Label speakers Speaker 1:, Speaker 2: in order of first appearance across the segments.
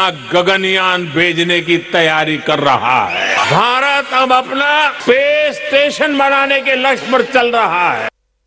Speaker 1: गगनयान भेजने की तैयारी कर रहा है भारत अब अपना स्पेस स्टेशन बनाने के लक्ष्य पर चल रहा है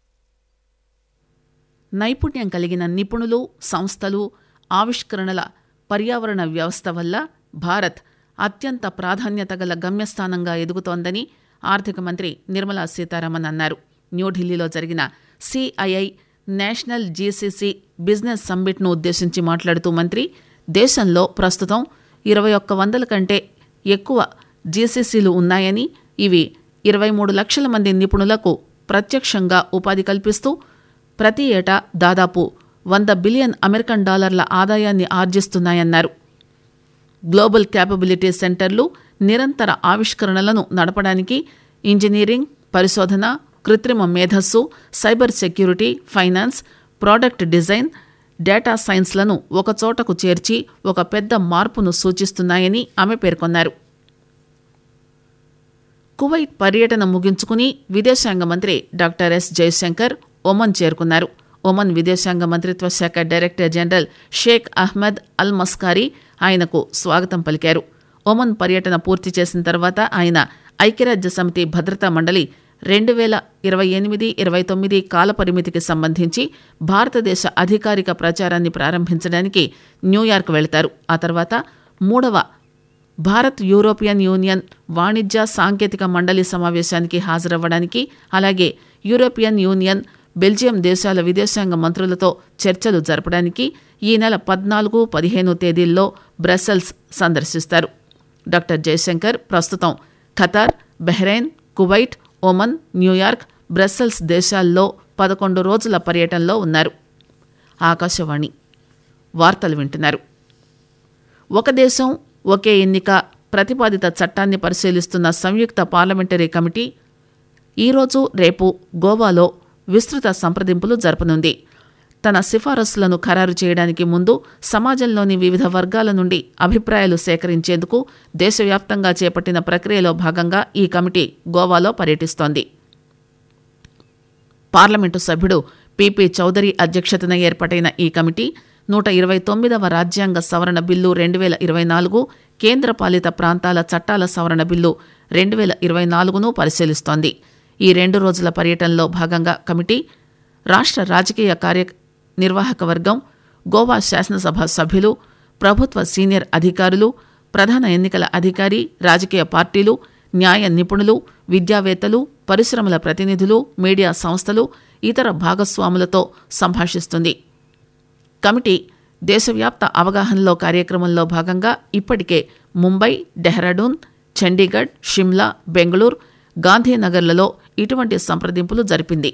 Speaker 2: నైపుణ్యం కలిగిన నిపుణులు సంస్థలు ఆవిష్కరణల పర్యావరణ వ్యవస్థ వల్ల భారత్ అత్యంత ప్రాధాన్యత గల గమ్యస్థానంగా ఎదుగుతోందని ఆర్థిక మంత్రి నిర్మలా సీతారామన్ అన్నారు న్యూఢిల్లీలో జరిగిన సిఐఐ నేషనల్ జీసీసీ బిజినెస్ సమ్మిట్ను ఉద్దేశించి మాట్లాడుతూ మంత్రి దేశంలో ప్రస్తుతం ఇరవై ఒక్క వందల కంటే ఎక్కువ జీసీసీలు ఉన్నాయని ఇవి ఇరవై మూడు లక్షల మంది నిపుణులకు ప్రత్యక్షంగా ఉపాధి కల్పిస్తూ ప్రతి ఏటా దాదాపు వంద బిలియన్ అమెరికన్ డాలర్ల ఆదాయాన్ని ఆర్జిస్తున్నాయన్నారు గ్లోబల్ క్యాపబిలిటీ సెంటర్లు నిరంతర ఆవిష్కరణలను నడపడానికి ఇంజనీరింగ్ పరిశోధన కృత్రిమ మేధస్సు cyber security finance product design data సైన్స్లను ఒకచోటకు చేర్చి ఒక పెద్ద మార్పును సూచిస్తున్నాయని ఆమె పేర్కొన్నారు కువైట్ పర్యటన ముగించుకుని విదేశాంగ మంత్రి డాక్టర్ ఎస్ జయశంకర్ ఒమన్ చేరుకున్నారు ఒమన్ విదేశాంగ మంత్రిత్వ శాఖ director general Sheikh Ahmed Al Maskari ఆయనకు స్వాగతం పలికారు ఒమన్ పర్యటన పూర్తి చేసిన తర్వాత ఆయన ఐక్యరాజ్య సమితి భద్రతా మండలి రెండు వేల ఇరవై ఎనిమిది ఇరవై తొమ్మిది కాలపరిమితికి సంబంధించి భారతదేశ అధికారిక ప్రచారాన్ని ప్రారంభించడానికి న్యూయార్క్ వెళతారు ఆ తర్వాత మూడవ భారత్ యూరోపియన్ యూనియన్ వాణిజ్య సాంకేతిక మండలి సమావేశానికి హాజరవ్వడానికి అలాగే యూరోపియన్ యూనియన్ బెల్జియం దేశాల విదేశాంగ మంత్రులతో చర్చలు జరపడానికి ఈ నెల పద్నాలుగు పదిహేను తేదీల్లో బ్రసెల్స్ సందర్శిస్తారు డాక్టర్ జయశంకర్ ప్రస్తుతం Qatar Bahrain Kuwait Oman New York Brussels దేశాల్లో పదకొండు రోజుల పర్యటనలో ఉన్నారు ఆకాశవాణి వార్తలు వింటున్నారు ఒక దేశం ఒకే ఎన్నిక ప్రతిపాదిత చట్టాన్ని పరిశీలిస్తున్న సంయుక్త పార్లమెంటరీ కమిటీ ఈరోజు రేపు గోవాలో విస్తృత సంప్రదింపులు జరపనుంది తన సిఫారసులను ఖరారు చేయడానికి ముందు సమాజంలోని వివిధ వర్గాల నుండి అభిప్రాయాలు సేకరించేందుకు దేశవ్యాప్తంగా చేపట్టిన ప్రక్రియలో భాగంగా ఈ కమిటీ గోవాలో పర్యటిస్తోంది పార్లమెంటు సభ్యుడు పిపి చౌదరి అధ్యక్షతన ఏర్పాటైన ఈ కమిటీ నూట ఇరవై తొమ్మిదవ రాజ్యాంగ సవరణ బిల్లు రెండు వేల ఇరవై నాలుగు కేంద్రపాలిత ప్రాంతాల చట్టాల సవరణ బిల్లు రెండు వేల ఇరవై నాలుగును పరిశీలిస్తోంది ఈ రెండు రోజుల పర్యటనలో భాగంగా కమిటీ రాష్ట్ర రాజకీయ కార్య నిర్వాహక వర్గం గోవా శాసనసభ సభ్యులు ప్రభుత్వ సీనియర్ అధికారులు ప్రధాన ఎన్నికల అధికారి రాజకీయ పార్టీలు న్యాయ నిపుణులు విద్యావేత్తలు పరిశ్రమల ప్రతినిధులు మీడియా సంస్థలు ఇతర భాగస్వాములతో సంభాషిస్తుంది కమిటీ దేశవ్యాప్త అవగాహనలో కార్యక్రమంలో భాగంగా ఇప్పటికే ముంబై డెహ్రాడూన్ చండీగఢ్ షిమ్లా బెంగళూరు గాంధీనగర్లలో ఇటువంటి సంప్రదింపులు జరిపింది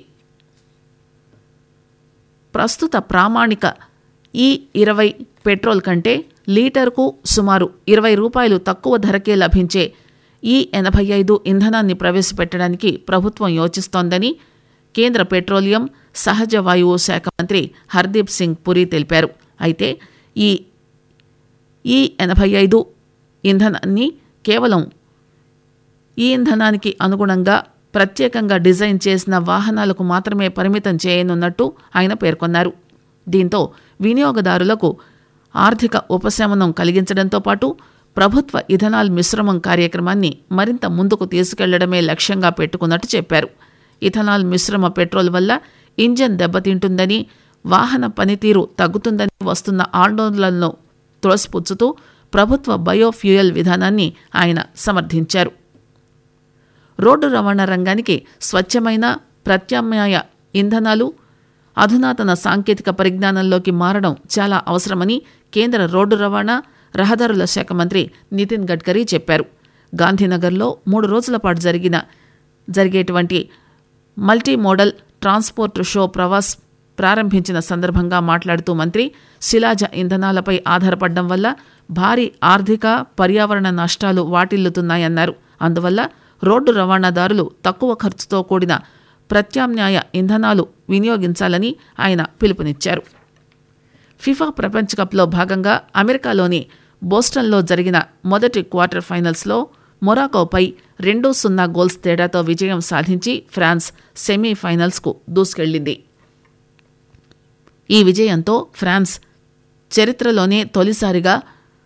Speaker 2: ప్రస్తుత ప్రామాణిక ఈ ఇరవై పెట్రోల్ కంటే లీటర్కు సుమారు ఇరవై రూపాయలు తక్కువ ధరకే లభించే ఈ ఎనభై ఐదు ఇంధనాన్ని ప్రవేశపెట్టడానికి ప్రభుత్వం యోచిస్తోందని కేంద్ర పెట్రోలియం సహజ వాయువు శాఖ మంత్రి హర్దీప్ సింగ్ పురి తెలిపారు అయితే ఈ ఈ ఎనభై ఐదు ఇంధనాన్ని కేవలం ఈ ఇంధనానికి అనుగుణంగా ప్రత్యేకంగా డిజైన్ చేసిన వాహనాలకు మాత్రమే పరిమితం చేయనున్నట్టు ఆయన పేర్కొన్నారు దీంతో వినియోగదారులకు ఆర్థిక ఉపశమనం కలిగించడంతో పాటు ప్రభుత్వ ఇథనాల్ మిశ్రమం కార్యక్రమాన్ని మరింత ముందుకు తీసుకెళ్లడమే లక్ష్యంగా పెట్టుకున్నట్టు చెప్పారు ఇథనాల్ మిశ్రమ పెట్రోల్ వల్ల ఇంజన్ దెబ్బతింటుందని వాహన పనితీరు తగ్గుతుందని వస్తున్న ఆందోళనలను త్రోసిపుచ్చుతూ ప్రభుత్వ బయోఫ్యూయల్ విధానాన్ని ఆయన సమర్థించారు రోడ్డు రవాణా రంగానికి స్వచ్ఛమైన ప్రత్యామ్నాయ ఇంధనాలు అధునాతన సాంకేతిక పరిజ్ఞానంలోకి మారడం చాలా అవసరమని కేంద్ర రోడ్డు రవాణా రహదారుల శాఖ మంత్రి నితిన్ గడ్కరీ చెప్పారు గాంధీనగర్లో మూడు రోజుల పాటు జరిగిన జరిగేటువంటి multi modal transport show Pravaas ప్రారంభించిన సందర్భంగా మాట్లాడుతూ మంత్రి శిలాజ ఇంధనాలపై ఆధారపడడం వల్ల భారీ ఆర్థిక పర్యావరణ నష్టాలు వాటిల్లుతున్నాయన్నారు అందువల్ల రోడ్డు రవాణాదారులు తక్కువ ఖర్చుతో కూడిన ప్రత్యామ్నాయ ఇంధనాలు వినియోగించాలని ఆయన పిలుపునిచ్చారు ఫిఫా ప్రపంచ కప్లో భాగంగా అమెరికాలోని బోస్టన్లో జరిగిన మొదటి క్వార్టర్ ఫైనల్స్లో మొరాకోపై రెండు సున్నా గోల్స్ తేడాతో విజయం సాధించి ఫ్రాన్స్ సెమీఫైనల్స్కు దూసుకెళ్లింది ఈ విజయంతో ఫ్రాన్స్ చరిత్రలోనే తొలిసారిగా